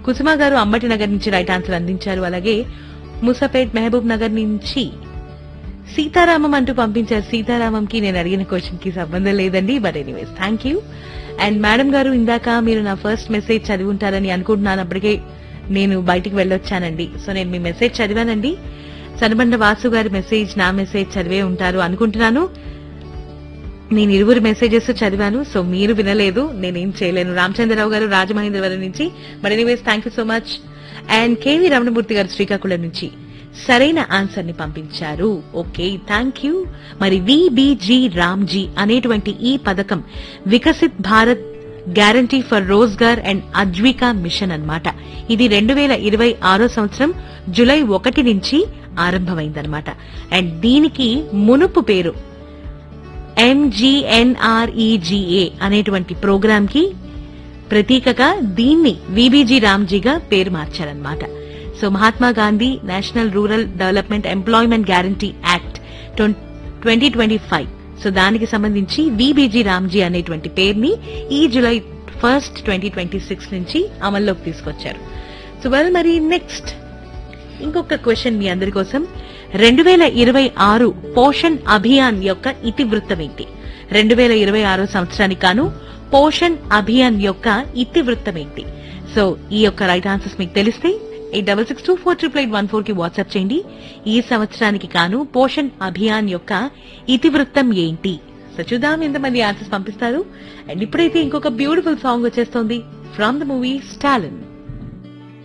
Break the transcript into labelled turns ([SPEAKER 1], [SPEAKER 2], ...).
[SPEAKER 1] కుసుమ గారు అంబటి నగర్ నుంచి right answer అందించారు అలాగే ముసాపేట్ మహబూబ్ నగర్ నుంచి సీతారామం అంటూ పంపించారు సీతారామంకి నేను అడిగిన క్వశ్చన్ కి సంబంధం లేదండి but anyways thank you and madam గారు ఇందాక మీరు నా ఫస్ట్ మెసేజ్ చదివి ఉంటారని అనుకుంటున్నాను అప్పటికే నేను బయటికి వెళ్ళొచ్చానండి సో నేను మీ మెసేజ్ చదివానండి సనబండ వాసు గారి మెసేజ్ నా మెసేజ్ చదివే ఉంటారు అనుకుంటున్నాను నేను ఇరువురు మెసేజెస్ చదివాను సో మీరు వినలేదు నేనేం చేయలేను రామచంద్రరావు గారు రాజమహేంద్రవరం నుంచి but anyways thank you so much and K V Ramanamurthy గారు శ్రీకాకుళం నుంచి సరైన ఆన్సర్ ని పంపించారు ఓకే థ్యాంక్ యూ మరి విబిజి రామ్జీ అనేటువంటి ఈ పథకం Viksit Bharat guarantee for Rozgar and Ajeevika mission అన్నమాట ఇది రెండు వేల ఇరవై ఆరో సంవత్సరం జులై ఒకటి నుంచి ఆరంభమైందన్నమాట అండ్ దీనికి మునుపు పేరు ఎంజీఎన్ఆర్ఈజీఏ అనేటువంటి ప్రోగ్రామ్ కి ప్రతీకగా దీన్ని విబిజి రామ్జీగా పేరు మార్చారన్నమాట so Mahatma Gandhi national rural development employment guarantee act twenty twenty five so దానికి సంబంధించి విబిజి రామ్జీ అనేటువంటి పేరుని ఈ July first twenty twenty six నుంచి అమల్లోకి తీసుకొచ్చారు సో వెల్ మరి నెక్స్ట్ ఇంకొక క్వశ్చన్ మీ అందరి కోసం రెండు వేల ఇరవై ఆరు పోషణ్ అభియాన్ యొక్క ఇతివృత్తం ఏంటి రెండు వేల ఇరవై ఆరో సంవత్సరానికి గాను పోషణ్ అభియాన్ యొక్క ఇతివృత్తం ఏంటి సో ఈ యొక్క రైట్ ఆన్సర్స్ మీకు తెలిస్తే eight double six two four triple eight one four కి వాట్సాప్ చేయండి ఈ సంవత్సరానికి కాను పోషణ్ అభియాన్ యొక్క ఇతివృత్తం ఏంటి సో చూద్దాం ఎంతమంది ఆన్సర్స్ పంపిస్తారు అండ్ ఇప్పుడైతే ఇంకొక బ్యూటిఫుల్ సాంగ్ వచ్చేస్తోంది ఫ్రమ్ ద మూవీ స్టాలిన్